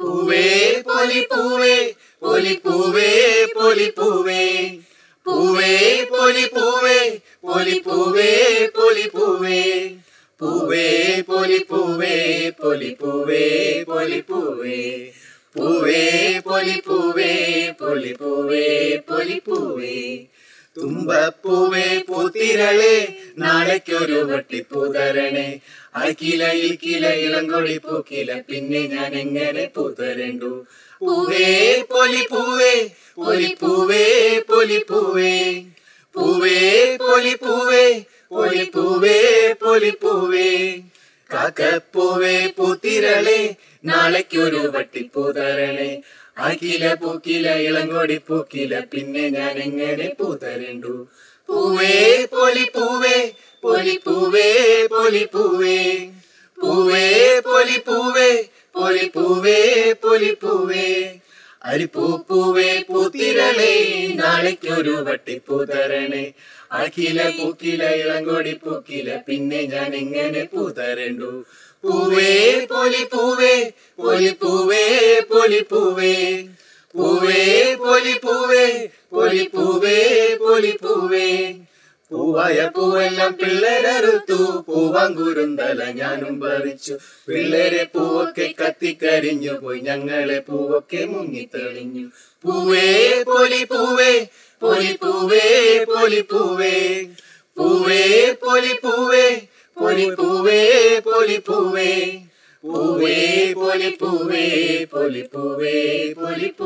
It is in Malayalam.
പൂവേ പൊലിപ്പൂവേ പൊലിപ്പൂവേ പൊലിപ്പൂവേ പൂവേ പൊലിപ്പൂവേ പൊലിപ്പൂവേ പൊലിപ്പൂവേ പൂവേ പൊലിപ്പൂവേ പൊലിപ്പൂവേ പൊലിപ്പൂവേ പൂവേ പൊലിപ്പൂവേ പൊലിപ്പൂവേ പൊലിപ്പൂവേ തുമ്പപ്പൂവേ പൂത്തിരളേ നാളേക്കൊരു വട്ടിപ്പൂതരണേ അക്കില ഇൽക്കില ഇളങ്കൊടി പൂക്കില പിന്നെ ഞാൻ എങ്ങനെ പൂതരണ്ടു പൂവേ പൊലിപ്പൂവേ പൊലിപ്പൂവേ പൊലിപ്പൂവേ പൂവേ പൊലിപ്പൂവേ പൊലിപ്പൂവേ പൊലിപ്പൂവേ കാക്കപ്പൂവേ പൂത്തിരളേ നാളേക്കൊരു വട്ടിപ്പൂതരണേ അഖില പൂക്കില ഇളങ്ങോടി പൂക്കില പിന്നെ ഞാൻ എങ്ങനെ പൂതരണ്ടു പൂവേ പൊലിപ്പൂവേ പൊലിപ്പൂവേ പൊലിപ്പൂവേ പൂവേ പൊലിപ്പൂവേ പൊലിപ്പൂവേ പൊലിപ്പൂവേ അരിപ്പൂ പൂവേ പൂത്തിരളേ നാളേക്കൊരു വട്ടിപ്പൂതരണേ അഖില പൂക്കില ഇളങ്കോടി പൂക്കില പിന്നെ ഞാൻ എങ്ങനെ പൂതരണ്ടു പൂവേ പൊലിപ്പൂവേ പൊലിപ്പൂവേ പൊലിപ്പൂവേ പൂവേ പൊലിപ്പൂവേ പൊലിപ്പൂവേ പൊലിപ്പൂവേ പൂവായ പൂവെല്ലാം പിള്ളേരറുത്തു പൂവാങ്കുരുന്തല ഞാനും പറിച്ചു പിള്ളേരെ പൂവൊക്കെ കത്തിക്കരിഞ്ഞു പോയി ഞങ്ങളെ പൂവൊക്കെ മുങ്ങിത്തെളിഞ്ഞു പൂവേ പൊലിപ്പൂവേ പൊലിപ്പൂവേ പൊലിപ്പൂവേ പൂവേ പൊലിപ്പൂവേ പൊലിപ്പൂവേ പൊലിപ്പൂവേ പൂവേ പൊലിപ്പൂവേ പൊലിപ്പൂവേ പൊലിപ്പൂ